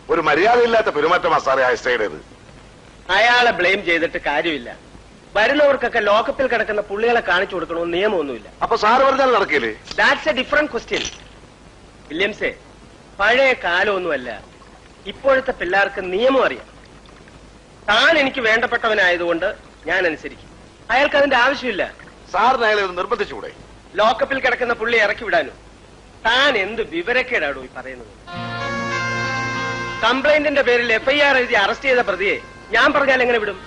ഒരു മര്യാദയില്ലാത്ത പെരുമാറ്റമാ സാറേ ആ എസ്ഐയുടേത് അയാളെ ബ്ലെയിം ചെയ്തിട്ട് കാര്യമില്ല വരുന്നവർക്കൊക്കെ ലോക്കപ്പിൽ കിടക്കുന്ന പുള്ളികളെ കാണിച്ചു കൊടുക്കണമെന്ന് നിയമമൊന്നുമില്ല അപ്പൊ സാറ് പറഞ്ഞാൽ നടക്കില്ലേ ദാറ്റ്സ് എ ഡിഫറെന്റ് ക്വസ്റ്റ്യൻ വില്യംസേ പഴയ കാലമൊന്നുമല്ല ഇപ്പോഴത്തെ പിള്ളേർക്ക് നിയമം അറിയാം താൻ എനിക്ക് വേണ്ടപ്പെട്ടവനായതുകൊണ്ട് ഞാൻ അനുസരിക്കും അയാൾക്ക് അതിന്റെ ആവശ്യമില്ല സാറിന് അയാളെ ഒന്ന് നിർബന്ധിച്ചുകൂടെ ലോക്കപ്പിൽ കിടക്കുന്ന പുള്ളി ഇറക്കി വിടാനും താൻ എന്ത് വിവരക്കേടാടോ ഈ പറയുന്നത് കംപ്ലൈന്റിന്റെ പേരിൽ എഫ്ഐആർ എഴുതി അറസ്റ്റ് ചെയ്ത പ്രതിയെ ഞാൻ പറഞ്ഞാൽ എങ്ങനെ വിടും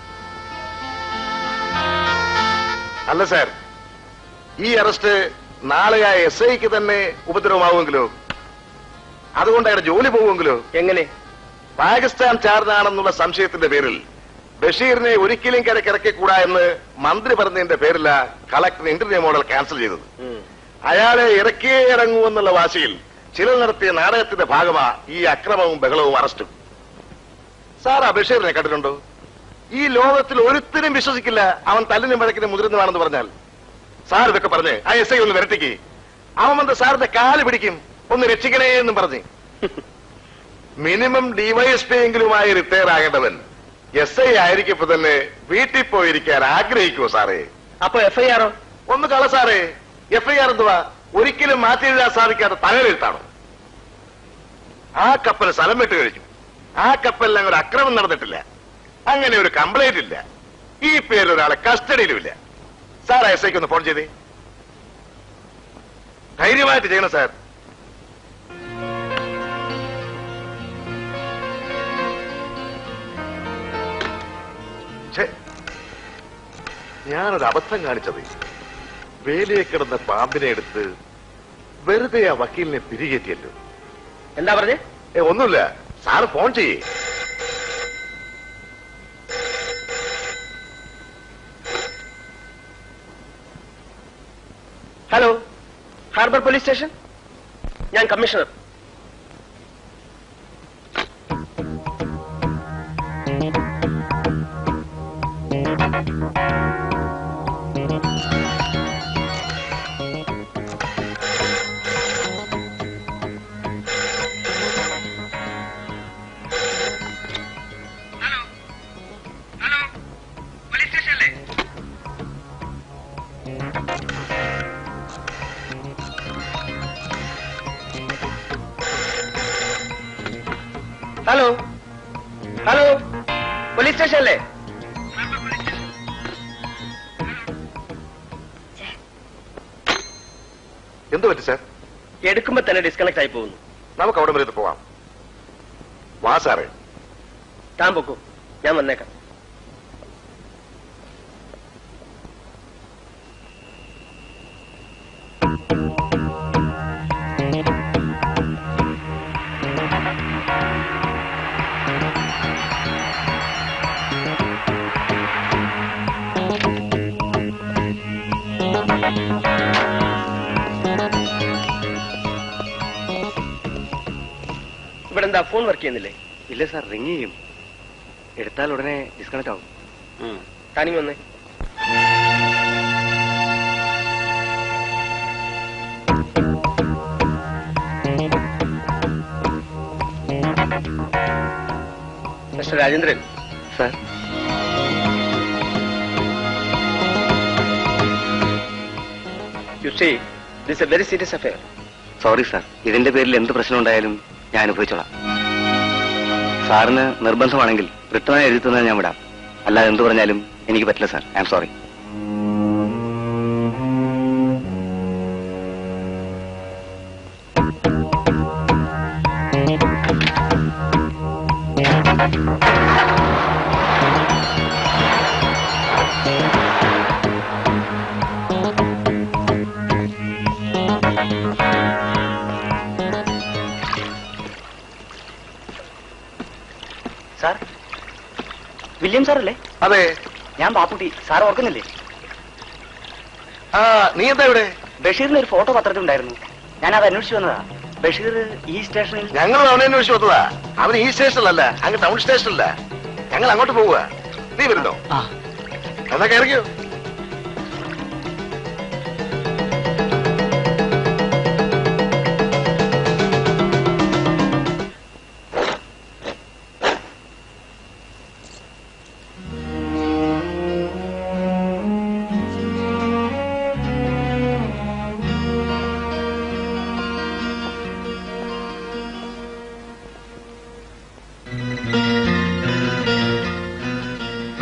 അല്ല സാർ ഈ അറസ്റ്റ് നാളെ ആ എസ് ഐക്ക് തന്നെ ഉപദ്രവമാവുമെങ്കിലോ അതുകൊണ്ട് അയാളുടെ ജോലി പോവുമെങ്കിലോ എങ്ങനെ പാകിസ്ഥാൻ ചാർന്നാണെന്നുള്ള സംശയത്തിന്റെ പേരിൽ ബഷീറിനെ ഒരിക്കലും കരക്കിറക്കിക്കൂടാ എന്ന് മന്ത്രി പറഞ്ഞതിന്റെ പേരില കളക്ടർ ഇന്റർവ്യൂ മോഡൽ ക്യാൻസൽ ചെയ്തത് അയാളെ ഇറക്കിയേ ഇറങ്ങൂ എന്നുള്ള വാശിയിൽ ചിലർ നടത്തിയ നാടകത്തിന്റെ ഭാഗമാ ഈ അക്രമവും ബഹളവും അറസ്റ്റും സാർ ആ ബഷീറിനെ കണ്ടിട്ടുണ്ടോ ഈ ലോകത്തിൽ ഒരുത്തിനും വിശ്വസിക്കില്ല അവൻ തല്ലിനും വഴക്കിനും മുതിർന്നതാണെന്ന് പറഞ്ഞാൽ സാർ ഇതൊക്കെ പറഞ്ഞ് ആ എസ് ഐ ഒന്ന് വരട്ടിക്ക് അവൻ വന്ന് സാറിന്റെ കാല് പിടിക്കും ഒന്ന് രക്ഷിക്കണേ എന്നും പറഞ്ഞ് മിനിമം ഡിവൈഎസ്പി എങ്കിലുമായി റിട്ടയർ ആകേണ്ടവൻ എസ് ഐ ആയിരിക്കും ഇപ്പൊ തന്നെ വീട്ടിൽ പോയിരിക്കാൻ ആഗ്രഹിക്കുമോ സാറേ അപ്പൊ എഫ്ഐആറോ ഒന്ന് കള സാറേ എഫ്ഐആർ എന്തുവാ ഒരിക്കലും മാറ്റി എഴുതാൻ സാധിക്കാത്ത തലയിലെഴുത്താണോ ആ കപ്പൽ സ്ഥലം വിട്ട് കഴിഞ്ഞു ആ കപ്പലിൽ അങ്ങനെ ഒരു അക്രമം നടന്നിട്ടില്ല അങ്ങനെ ഒരു കംപ്ലൈന്റ് ഇല്ല ഈ പേരിൽ ഒരാളെ കസ്റ്റഡിയിലുമില്ല സാർ എസ് ഐക്ക് ഒന്ന് ഫോൺ ചെയ്തേ ധൈര്യമായിട്ട് ചെയ്യണം സാർ ഛെ, ഞാനൊരു അബദ്ധം കാണിച്ചത് വേലിയെ കിടന്ന പാമ്പിനെ എടുത്ത് വെറുതെ ആ വക്കീലിനെ പിരികേറ്റിയല്ലോ എന്താ പറഞ്ഞേ ഏ ഒന്നുമില്ല സാറ് ഫോൺ ചെയ്യേ ഹലോ ഹാർബർ പോലീസ് സ്റ്റേഷൻ ഞാൻ commissioner hello hello police station അല്ലേ എന്ത് പറ്റി സാർ എടുക്കുമ്പോ തന്നെ ഡിസ്കണക്ട് ആയി പോകുന്നു നമുക്ക് അവിടെ വരെ പോവാം വാ സാറേ താൻ പൊക്കൂ ഞാൻ വന്നേക്കാം ഇവിടെ എന്താ ഫോൺ വർക്ക് ചെയ്യുന്നില്ലേ ഇല്ല സാർ റിങ് ചെയ്യും എടുത്താൽ ഉടനെ ഡിസ്കണക്ട് ആവും താനിങ് വന്നേ mister Rajendran sir you see this a very serious affair sorry sir ഇതിന്റെ പേരിൽ എന്ത് പ്രശ്നം ഉണ്ടായാലും ഞാൻ അനുഭവിച്ചോളാം സാറിന് നിർബന്ധമാണെങ്കിൽ റിട്ടേൺ എഴുതി തന്നാൽ ഞാൻ വിടാം അല്ലാതെ എന്ത് പറഞ്ഞാലും എനിക്ക് പറ്റില്ല sir I'm sorry sir William sir അല്ലേ അതെ ഞാൻ ബാപ്പുട്ടി സാർ ഓർക്കുന്നില്ലേ ആ നീ എന്താ ഇവിടെ ബഷീറിന് ഒരു ഫോട്ടോ പത്രത്തിലുണ്ടായിരുന്നു ഞാൻ അത് അന്വേഷിച്ചു വന്നതാ ബഷീർ ഈ സ്റ്റേഷനിൽ ഞങ്ങൾ അവനെ അന്വേഷിച്ച് വന്നതാ അവൻ ഈ സ്റ്റേഷനിലല്ല അങ്ങ് ടൗൺ സ്റ്റേഷനിലല്ല ഞങ്ങൾ അങ്ങോട്ട് പോവുക നീ വരുന്നോ ആ എന്നാ കയറിക്കോ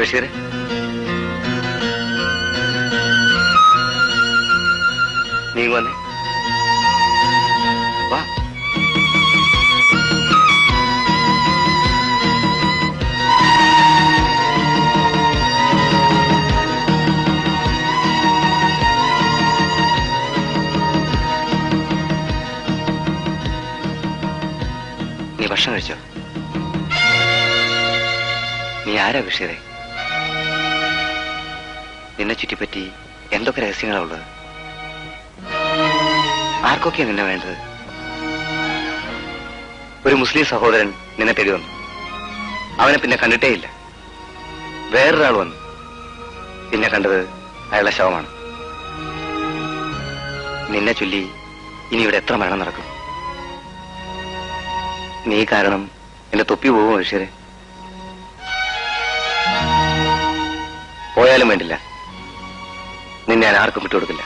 ബഷീർ നീ ഇങ്ങ് വന്നേ വാ നീ ഭക്ഷണം കഴിച്ചോ നീ ആരാ ബഷീറെ നിന്നെ ചുറ്റിപ്പറ്റി എന്തൊക്കെ രഹസ്യങ്ങളാ ഉള്ളത് ആർക്കൊക്കെയാ നിന്നെ വേണ്ടത് ഒരു മുസ്ലിം സഹോദരൻ നിന്നെ തേടി വന്നു അവനെ പിന്നെ കണ്ടിട്ടേയില്ല വേറൊരാൾ വന്നു പിന്നെ കണ്ടത് അയാളുടെ ശവമാണ് നിന്നെ ചൊല്ലി ഇനി ഇവിടെ എത്ര മരണം നടക്കും നീ കാരണം എന്റെ തൊപ്പി പോകുമോ ബഷീറെ പോയാലും വേണ്ടില്ല നിന്നെ ഞാൻ ആർക്കും വിട്ടുകൊടുക്കില്ല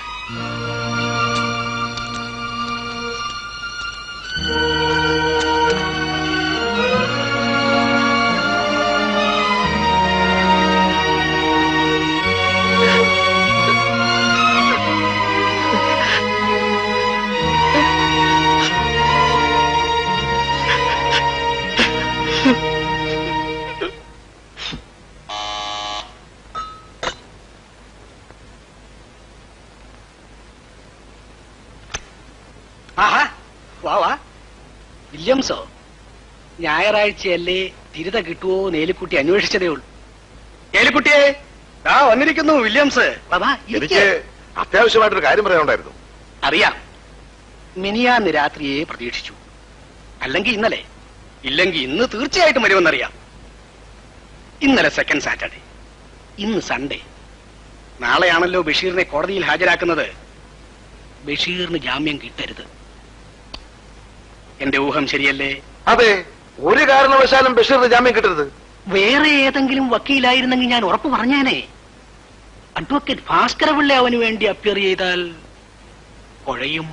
ആഹാ വാ വാ വില്യംസോ ഞായറാഴ്ചയല്ലേ തിരുത കിട്ടുവോ നേലിക്കുട്ടി അന്വേഷിച്ചതേ ഉള്ളൂ നേലിക്കുട്ടിയെ ആ വന്നിരിക്കുന്നു വില്യംസ് വാ, വാ, ഇരിക്ക്. എനിക്ക് അത്യാവശ്യമായിട്ടൊരു കാര്യം പറയാനുണ്ടായിരുന്നു അറിയാം മിനിയാന്ന് രാത്രിയെ പ്രതീക്ഷിച്ചു അല്ലെങ്കിൽ ഇന്നലെ ഇല്ലെങ്കിൽ ഇന്ന് തീർച്ചയായിട്ടും വരുമെന്നറിയാം ഇന്നലെ സെക്കൻഡ് സാറ്റർഡേ ഇന്ന് സൺഡേ നാളെയാണല്ലോ ബഷീറിനെ കോടതിയിൽ ഹാജരാക്കുന്നത് ബഷീറിന് ജാമ്യം കിട്ടരുത് എന്റെ ഊഹം ശരിയല്ലേ അതെ ഒരു കാരണവശാലും ബഷീറിന് ജാമ്യം കിട്ടരുത് വേറെ ഏതെങ്കിലും വക്കീലായിരുന്നെങ്കിൽ ഞാൻ ഉറപ്പ് പറഞ്ഞേനെ അഡ്വക്കേറ്റ് ഭാസ്കരപിള്ള അവന് വേണ്ടി അപ്പിയർ ചെയ്താൽ കുഴയും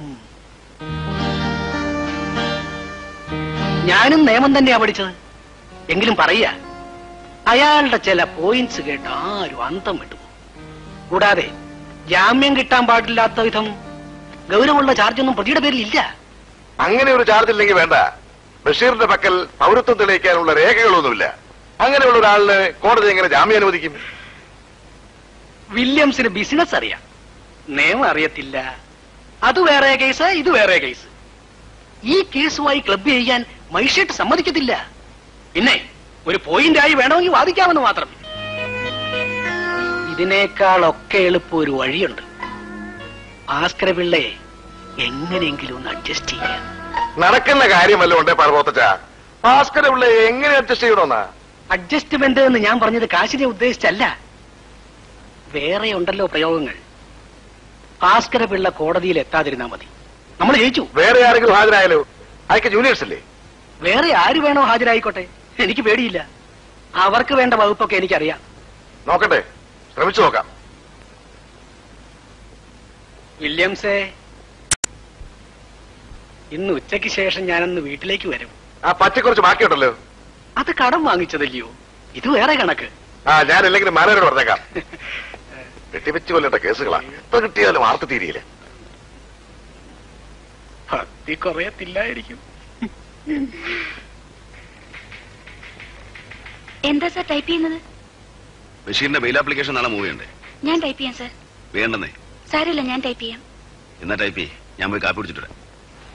ഞാനും നിയമം തന്നെയാ പഠിച്ചത് എങ്കിലും പറയ അയാളുടെ ചില പോയിന്റ്സ് കേട്ട് ആരും അന്തം വിട്ടു കൂടാതെ ജാമ്യം കിട്ടാൻ പാടില്ലാത്ത വിധം ഗൗരവമുള്ള ചാർജൊന്നും പ്രതിയുടെ പേരിൽ ഇല്ല അങ്ങനെ ഒരു ചാർജ് ഇല്ലെങ്കിൽ വേണ്ട ബഷീറിന്റെ പക്കൽ പൗരത്വം തെളിയിക്കാനുള്ള രേഖകളൊന്നുമില്ല അങ്ങനെയുള്ള ഒരാളിന് കോടതി എങ്ങനെ ജാമ്യം അനുവദിക്കും വില്യംസിന് ബിസിനസ് അറിയാം നിയമം അറിയത്തില്ല അത് വേറെ കേസ് ഇത് വേറെ കേസ് ഈ കേസുമായി ക്ലബ് ചെയ്യാൻ മൈഷേട്ട് സമ്മതിക്കത്തില്ല പിന്നെ ഒരു പോയിന്റായി വേണമെങ്കിൽ വാദിക്കാമെന്ന് മാത്രം ഇതിനേക്കാളൊക്കെ എളുപ്പം ഒരു വഴിയുണ്ട് ഭാസ്കര പിള്ളയെ എങ്ങനെയെങ്കിലും ഒന്ന് അഡ്ജസ്റ്റ് ചെയ്യാം നടക്കുന്ന കാര്യമല്ല ഉണ്ടേ പാർവോത്തച്ച ഭാസ്കര പിള്ള എങ്ങനെ അഡ്ജസ്റ്റ് ചെയ്യണമെന്നാ അഡ്ജസ്റ്റ്മെന്റ് എന്ന് ഞാൻ പറഞ്ഞത് കാശിനെ ഉദ്ദേശിച്ചല്ല വേറെ ഉണ്ടല്ലോ പ്രയോഗങ്ങൾ ഭാസ്കര പിള്ള കോടതിയിൽ എത്താതിരുന്നാ മതി നമ്മൾ ജയിച്ചു വേറെ ആരെങ്കിലും ഹാജരായാലോ അയക്ക് ജൂനിയേഴ്സ് അല്ലേ വേറെ ആര് വേണോ ഹാജരായിക്കോട്ടെ എനിക്ക് പേടിയില്ല അവർക്ക് വേണ്ട വകുപ്പൊക്കെ എനിക്കറിയാം നോക്കട്ടെ ശ്രമിച്ചു നോക്കാം വില്യംസേ ഇന്ന് ഉച്ചയ്ക്ക് ശേഷം ഞാനൊന്ന് വീട്ടിലേക്ക് വരും ആ പച്ചക്കുറച്ച് ബാക്കിയുണ്ടല്ലോ അത് കടം വാങ്ങിച്ചതല്ലയോ ഇത് വേറെ കണക്ക് ആ ഞാൻ ഇല്ലെങ്കിലും മാനേജർ പറഞ്ഞേക്കാം വെട്ടിവെച്ച് കൊല്ലേണ്ട കേസുകളാ എത്ര കിട്ടിയാലും ആർത്ത് തീരിയില്ല ഭക്തി കുറയത്തില്ലായിരിക്കും എന്താ സാർ ടൈപ്പ് ചെയ്യുന്നത് ബഷീറിന്റെ മെയിൽ ആപ്ലിക്കേഷൻ നാളെ മൂവ് ചെയ്യണ്ടേ ഞാൻ ടൈപ്പ് ചെയ്യാം സാർ വേണ്ടെന്നേ സാരമില്ല ഞാൻ ടൈപ്പ് ചെയ്യാം എന്നാ ടൈപ്പ് ചെയ്യ് ഞാൻ പോയി കാപ്പി പിടിച്ചിട്ട് വരാം.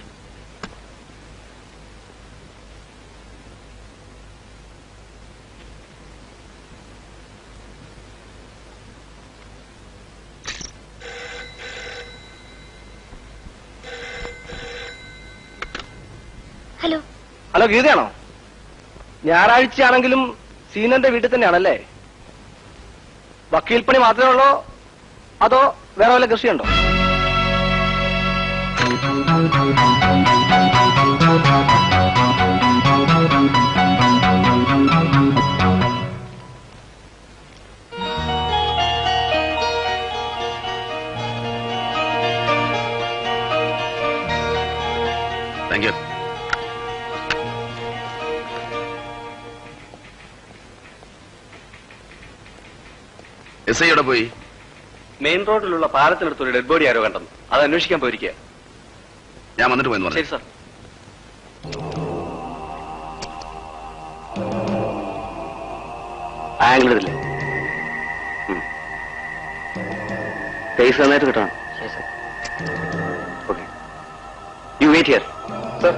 ഹലോ ഹലോ ഗീതയാണോ ഞായറാഴ്ചയാണെങ്കിലും സീനന്റെ വീട്ടിൽ തന്നെയാണല്ലേ വക്കീൽ പണി മാത്രമേ ഉള്ളോ അതോ വേറെ വല്ല കൃഷിയുണ്ടോ താങ്ക് യു എസ് ഐ എവിടെ പോയി മെയിൻ റോഡിലുള്ള പാലത്തിനടുത്ത് ഒരു ഡെഡ് ബോഡി ആരോ കണ്ടെന്നു അത് അന്വേഷിക്കാൻ പോയിരിക്കുക ഞാൻ വന്നിട്ട് പോയെന്ന് പറഞ്ഞു ശരി സാർ ആംഗിൾ ഇതില്ലേ ഫേസ് നന്നായിട്ട് കിട്ടണം okay you wait here sir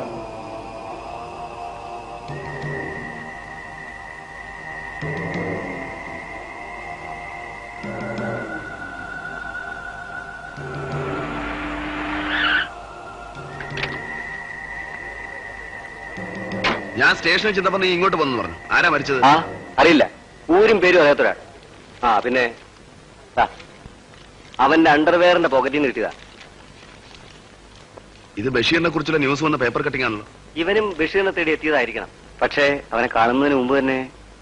ഞാൻ സ്റ്റേഷനിൽ ചെന്നപ്പോ നീ ഇങ്ങോട്ട് വന്നു പറഞ്ഞു ആരാ മരിച്ചത് ആ അറിയില്ല ഊരും പേരും അറിയാത്തൊരാൾ ആ പിന്നെ ദാ, അവന്റെ അണ്ടർവെയറിന്റെ പോക്കറ്റിൽ നിന്ന് കിട്ടിയതാ ഇത് ബഷീറിനെ കുറിച്ചുള്ള ന്യൂസ് വന്ന പേപ്പർ കട്ടിംഗ് ആണല്ലോ ഇവനും ബഷീറിനെ തേടി എത്തിയതായിരിക്കണം പക്ഷേ അവനെ കാണുന്നതിന് മുമ്പ് തന്നെ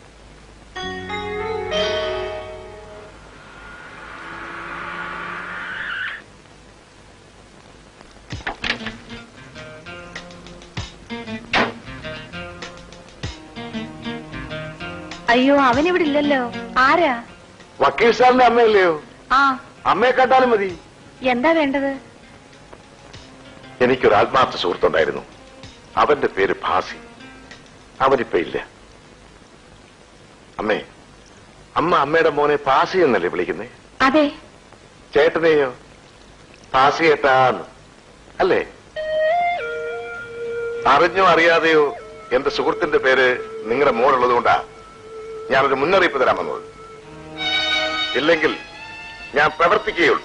അയ്യോ അവനിവിടെ ഇല്ലല്ലോ ആരാ വക്കീൽ സാറിന്റെ അമ്മയല്ലയോ ആ അമ്മയെ കണ്ടാലും മതി എന്താ വേണ്ടത് എനിക്കൊരു ആത്മാർത്ഥ സുഹൃത്തുണ്ടായിരുന്നു അവന്റെ പേര് ഭാസി അവനിപ്പോ ഇല്ല അമ്മേ അമ്മ അമ്മയുടെ മോനെ പാസി എന്നല്ലേ വിളിക്കുന്നേ അതെ ചേട്ടനെയോ പാസിയേട്ടാന്ന് അല്ലേ അറിഞ്ഞോ അറിയാതെയോ എന്റെ സുഹൃത്തിന്റെ പേര് നിങ്ങളുടെ മോളുള്ളത് കൊണ്ടാ ഞാനൊരു മുന്നറിയിപ്പ് തരാൻ വന്നത് ഇല്ലെങ്കിൽ ഞാൻ പ്രവർത്തിക്കുകയുള്ളൂ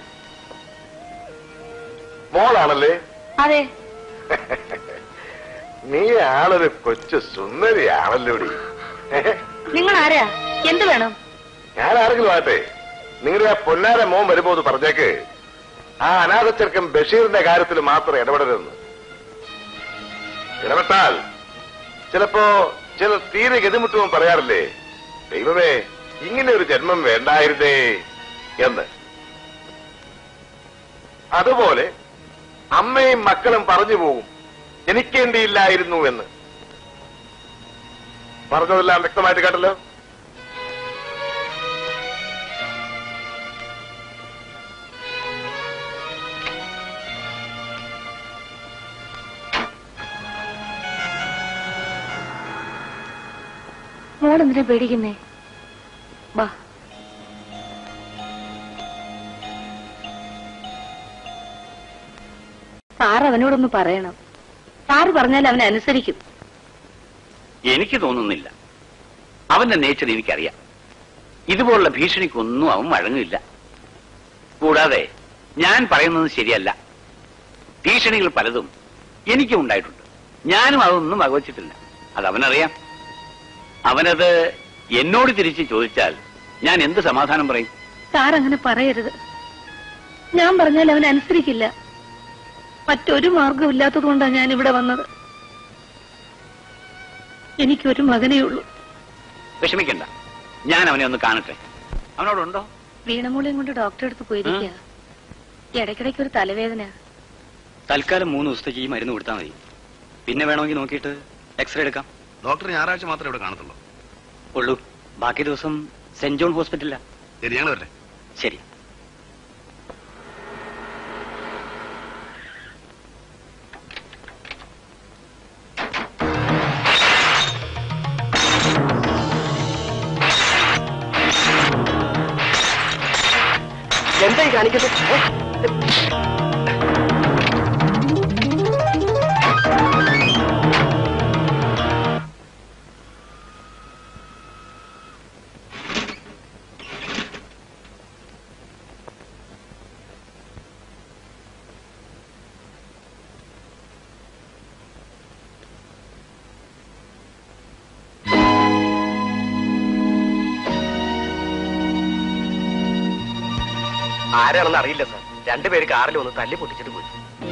മോളാണല്ലേ അതെ നീ ആളൊരു കൊച്ചു സുന്ദരിയാണല്ലോടി നിങ്ങൾ ആരാ എന്ത് വേണം ഞാൻ ആരെങ്കിലും ആകട്ടെ നിങ്ങളുടെ ആ പൊന്നാര മോൻ വരുമ്പോ ഒന്ന് പറഞ്ഞേക്ക് ആ അനാഥ ചെറുക്കൻ ബഷീറിന്റെ കാര്യത്തിൽ മാത്രം ഇടപെടരുതെന്ന് ഇടപെട്ടാൽ ചിലപ്പോ ചില തീരെ ഗതിമുട്ടും പറയാറില്ലേ ദൈവമേ ഇങ്ങനെ ഒരു ജന്മം വേണ്ടായിരുന്നേ എന്ന് അതുപോലെ അമ്മയും മക്കളും പറഞ്ഞു പോകും എനിക്കേണ്ടിയില്ലായിരുന്നു എന്ന് പറഞ്ഞതെല്ലാം വ്യക്തമായിട്ട് കേട്ടല്ലോ മോളെന്തിനാ പേടിക്കുന്നേ വാ സാർ അവനോടൊന്ന് പറയണം സാറ് പറഞ്ഞാൽ അവൻ അനുസരിക്കും എനിക്ക് തോന്നുന്നില്ല അവന്റെ നേച്ചർ എനിക്കറിയാം ഇതുപോലുള്ള ഭീഷണിക്കൊന്നും അവൻ വഴങ്ങില്ല കൂടാതെ ഞാൻ പറയുന്നത് ശരിയല്ല ഭീഷണികൾ പലതും എനിക്കും ഉണ്ടായിട്ടുണ്ട് ഞാനും അതൊന്നും വകവച്ചിട്ടില്ല അത് അവനറിയാം അവനത് എന്നോട് തിരിച്ച് ചോദിച്ചാൽ ഞാൻ എന്ത് സമാധാനം പറയും സാർ അങ്ങനെ പറയരുത് ഞാൻ പറഞ്ഞാൽ അവൻ അനുസരിക്കില്ല മറ്റൊരു മാർഗം ഇല്ലാത്തതുകൊണ്ടാണ് ഞാൻ ഇവിടെ വന്നത് എനിക്കൊരു മകനേ ഉള്ളൂ വിഷമിക്കണ്ട ഞാൻ അവനെ ഒന്ന് കാണട്ടെ അവനോടുണ്ടോ വീണമൂളയും കൊണ്ട് ഡോക്ടറെ അടുത്ത് പോയിരിക്കുക ഇടയ്ക്കിടയ്ക്ക് ഒരു തലവേദന തൽക്കാലം മൂന്ന് ദിവസത്തേക്ക് ഈ മരുന്ന് കൊടുത്താൽ മതി പിന്നെ വേണമെങ്കിൽ നോക്കിയിട്ട് എക്സ്റേ എടുക്കാം ഡോക്ടർ ഞായറാഴ്ച മാത്രമേ ഇവിടെ കാണത്തുള്ളൂ ഉള്ളൂ ബാക്കി ദിവസം സെന്റ് ജോൺ ഹോസ്പിറ്റലിലാ ശരി ഞങ്ങൾ വരട്ടെ ശരി എന്തായി കാണിക്കുന്നത് ഏ? ആരാണെന്ന് അറിയില്ല സാർ രണ്ടുപേര് കാറിൽ വന്ന് തല്ലി പൊട്ടിച്ചിട്ട് പോയി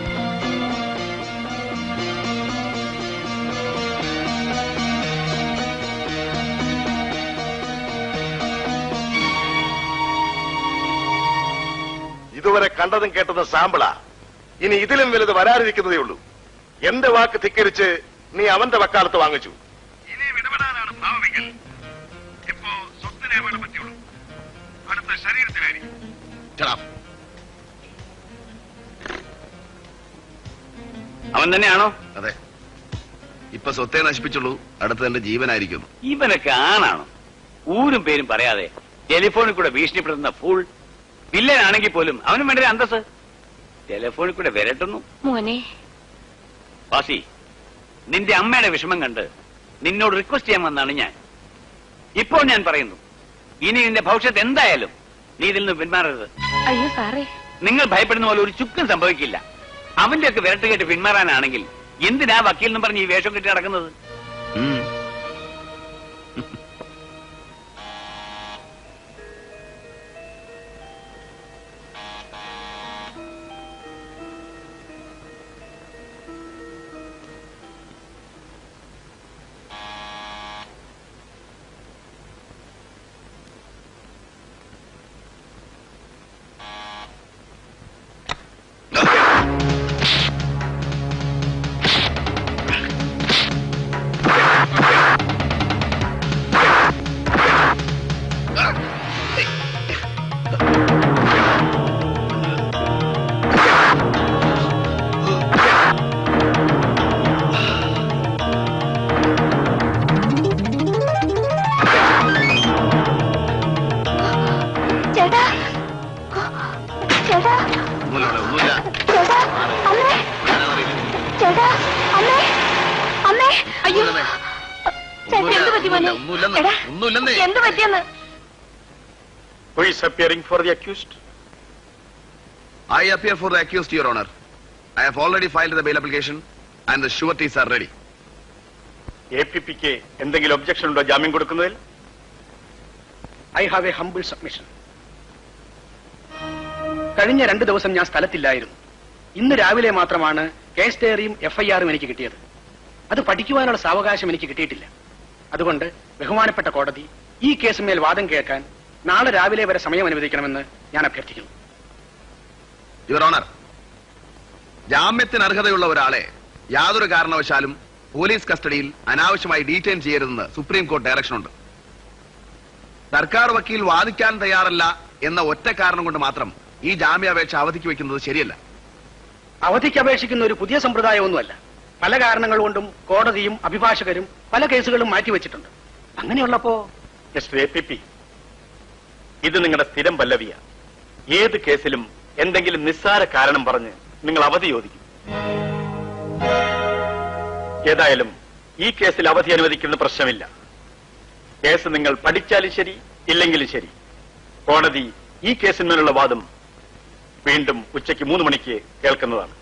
ഇതുവരെ കണ്ടതും കേട്ടതും സാമ്പിളാ ഇനി ഇതിലും വലുത് വരാനിരിക്കുന്നതേ ഉള്ളൂ എന്റെ വാക്ക് ധിക്കരിച്ച് നീ അവന്റെ വക്കാലത്ത് വാങ്ങിച്ചു ഇനി ഇടപെടാനാണ് ഭാവമെങ്കിൽ ഇപ്പോ സ്വത്തിനെ പറ്റിയുള്ളൂ അടുത്ത ശരീരത്തിലായിരിക്കും Shut up. അവൻ തന്നെയാണോ അതെ ഇപ്പൊ സ്വത്തെ നശിപ്പിച്ചുള്ളൂ അടുത്ത എന്റെ ജീവനായിരിക്കുന്നു ഇവനൊക്കെ ആണാണോ ഊരും പേരും പറയാതെ ടെലിഫോണിൽ കൂടെ ഭീഷണിപ്പെടുത്തുന്ന ഫൂൾ വില്ലനാണെങ്കിൽ പോലും അവനും വേണ്ട ഒരു അന്തസ് ടെലിഫോണിൽ കൂടെ വിരട്ടുന്നു മോനെ വാസി നിന്റെ അമ്മയുടെ വിഷമം കണ്ട് നിന്നോട് റിക്വസ്റ്റ് ചെയ്യാൻ വന്നാണ് ഞാൻ ഇപ്പോൾ ഞാൻ പറയുന്നു ഇനി നിന്റെ ഭവിഷ്യത്ത് എന്തായാലും നീ ഇതിൽ നിന്ന് പിന്മാറരുത് അയ്യോ സാറേ നിങ്ങൾ ഭയപ്പെടുന്ന പോലെ ഒരു ചുക്കും സംഭവിക്കില്ല അവന്റെ ഒക്കെ വിരട്ട് കേട്ട് പിന്മാറാനാണെങ്കിൽ എന്തിനാ വക്കീൽ എന്ന് പറഞ്ഞ് ഈ വേഷം കെട്ടി നടക്കുന്നത് ഉം. ചേട്ടാ ചേട്ടാ ഒന്നുമില്ല ഇവിടെ, ഒന്നുമില്ല ചേട്ടാ അമ്മേ ഞാനതറിയില്ല. ചേട്ടാ അമ്മേ അമ്മേ അയ്യോ ഒന്നുമില്ലെന്നേ. ചേട്ടാ എന്ത് പറ്റി മോനെ ഒന്നുമില്ലെന്ന്. എടാ, ഒന്നുമില്ലെന്നേ. എന്ത് പറ്റിയെന്ന് Who is appearing for the accused? I appear for the accused, Your Honor. I have already filed the bail application and the sureties are ready. A P പിക്ക് എന്തെങ്കിലും ഒബ്ജക്ഷൻ ഉണ്ടോ ജാമ്യം കൊടുക്കുന്നതിൽ I have a humble submission കഴിഞ്ഞ രണ്ട് ദിവസം ഞാൻ സ്ഥലത്തില്ലായിരുന്നു ഇന്ന് രാവിലെ മാത്രമാണ് കേസ് ഡയറിയും എഫ്ഐആറും എനിക്ക് കിട്ടിയത് അത് പഠിക്കുവാനുള്ള സാവകാശം എനിക്ക് കിട്ടിയിട്ടില്ല അതുകൊണ്ട് ബഹുമാനപ്പെട്ട കോടതി ഈ കേസുമേൽ വാദം കേൾക്കാൻ നാളെ രാവിലെ വരെ സമയം അനുവദിക്കണമെന്ന് ഞാൻ അഭ്യർത്ഥിക്കുന്നു യുവർ ഓണർ ജാമ്യത്തിന് അർഹതയുള്ള ഒരാളെ യാതൊരു കാരണവശാലും പോലീസ് കസ്റ്റഡിയിൽ അനാവശ്യമായി ഡീറ്റെയിൻ ചെയ്യരുതെന്ന് സുപ്രീം കോടതി ഡയറക്ഷൻ ഉണ്ട് സർക്കാർ വക്കീൽ വാദിക്കാൻ തയ്യാറല്ല എന്ന ഒറ്റ കാരണം കൊണ്ട് മാത്രം ഈ ജാമ്യാപേക്ഷ അവധിക്ക് വെക്കുന്നത് ശരിയല്ല അവധിക്ക് അപേക്ഷിക്കുന്ന ഒരു പുതിയ സമ്പ്രദായമൊന്നുമല്ല പല കാരണങ്ങൾ കൊണ്ടും കോടതിയും അഭിഭാഷകരും പല കേസുകളും മാറ്റിവെച്ചിട്ടുണ്ട് അങ്ങനെയുള്ളപ്പോ മിസ്റ്റർ എ പി പി ഇത് നിങ്ങളുടെ സ്ഥിരം പല്ലവിയ ഏത് കേസിലും എന്തെങ്കിലും നിസ്സാര കാരണം പറഞ്ഞ് നിങ്ങൾ അവധി ചോദിക്കും ഏതായാലും ഈ കേസിൽ അവധി അനുവദിക്കുന്ന പ്രശ്നമില്ല കേസ് നിങ്ങൾ പഠിച്ചാലും ശരി ഇല്ലെങ്കിലും ശരി കോടതി ഈ കേസിന്മേലുള്ള വാദം വീണ്ടും ഉച്ചയ്ക്ക് മൂന്ന് മണിക്ക് കേൾക്കുന്നതാണ്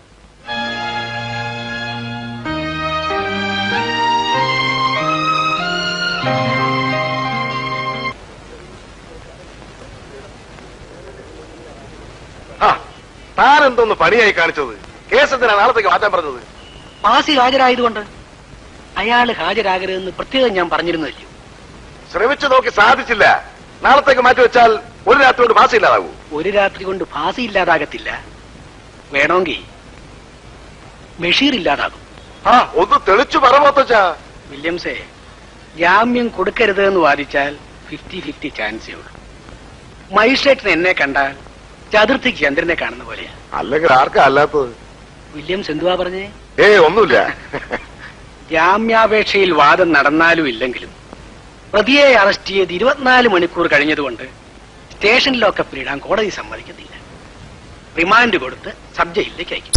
ആ താൻ എന്തോന്ന് പണിയായി കാണിച്ചത് കേസ് എന്തിനാ നാളത്തേക്ക് മാറ്റാൻ പറഞ്ഞത് പാസി ഹാജരായതുകൊണ്ട് അയാൾ ഹാജരാകരുതെന്ന് പ്രത്യേകം ഞാൻ പറഞ്ഞിരുന്നില്ല ശ്രമിച്ചു നോക്കി സാധിച്ചില്ല നാളത്തേക്ക് മാറ്റി വെച്ചാൽ ഒരു രാത്രി കൊണ്ട് മാസം ഇല്ലാതാകൂ ഒരു രാത്രി കൊണ്ട് പാസി ഇല്ലാതാകത്തില്ല വേണമെങ്കിൽ ബഷീർ ഇല്ലാതാകും ആ ഒന്ന് തെളിച്ചു പറമോത്തച്ചാ വില്യംസേ ജാമ്യം കൊടുക്കരുത് എന്ന് വാദിച്ചാൽ ഫിഫ്റ്റി ഫിഫ്റ്റി ചാൻസേ ഉള്ളൂ മജിസ്ട്രേറ്റിന് എന്നെ കണ്ടാൽ ചതുർത്ഥിക്ക് ചന്ദ്രനെ കാണുന്ന പോലെയാ അല്ലെങ്കിൽ ആർക്കാ അല്ലാത്തത് വില്യംസ് എന്തുവാ പറഞ്ഞേ ഏ ഒന്നുമില്ല ജാമ്യാപേക്ഷയിൽ വാദം നടന്നാലും ഇല്ലെങ്കിലും പ്രതിയെ അറസ്റ്റ് ചെയ്ത് ഇരുപത്തിനാല് മണിക്കൂർ കഴിഞ്ഞതുകൊണ്ട് സ്റ്റേഷൻ ലോക്കപ്പിൽ ഇടാൻ കോടതി സമ്മതിക്കത്തില്ല റിമാൻഡ് കൊടുത്ത് സബ് ജയിലിലേക്ക് അയക്കും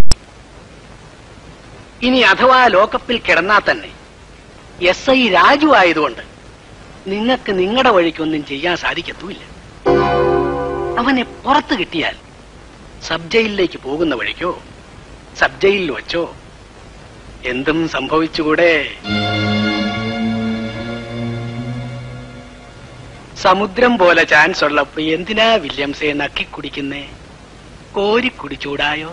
ഇനി അഥവാ ലോക്കപ്പിൽ കിടന്നാൽ തന്നെ എസ് ഐ രാജു ആയതുകൊണ്ട് നിങ്ങൾക്ക് നിങ്ങളുടെ വഴിക്കൊന്നും ചെയ്യാൻ സാധിക്കത്തുമില്ല അവനെ പുറത്ത് കിട്ടിയാൽ സബ് ജയിലിലേക്ക് പോകുന്ന വഴിക്കോ സബ് ജയിലിൽ വച്ചോ എന്തും സംഭവിച്ചുകൂടെ സമുദ്രം പോലെ ചാൻസ് ഉള്ളപ്പോ എന്തിനാ വില്യംസെ നക്കി കുടിക്കുന്നേ കോരി കുടിച്ചൂടായോ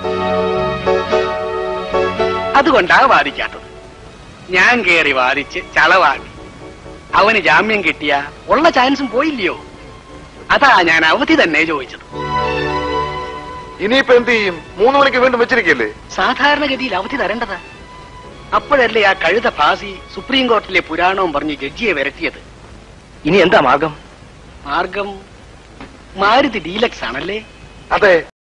അതുകൊണ്ടാ വാദിക്കാത്തത് ഞാൻ കേറി വാദിച്ച് ചളവാക്കി അവന് ജാമ്യം കിട്ടിയ ഉള്ള ചാൻസും പോയില്ലയോ അതാ ഞാൻ അവധി തന്നെ ചോദിച്ചത് ഇനിയിപ്പോ എന്ത് ചെയ്യും മൂന്ന് മണിക്ക് വീണ്ടും വെച്ചിരിക്കല്ലേ സാധാരണഗതിയിൽ അവധി തരേണ്ടതാ അപ്പോഴല്ലേ ആ കഴുത ഫാസി സുപ്രീം കോർട്ടിലെ പുരാണവും പറഞ്ഞ് ജഡ്ജിയെ വരട്ടിയത് ഇനി എന്താ മാർഗം മാർഗം മാരുതി ഡീലക്സ് ആണല്ലേ അതെ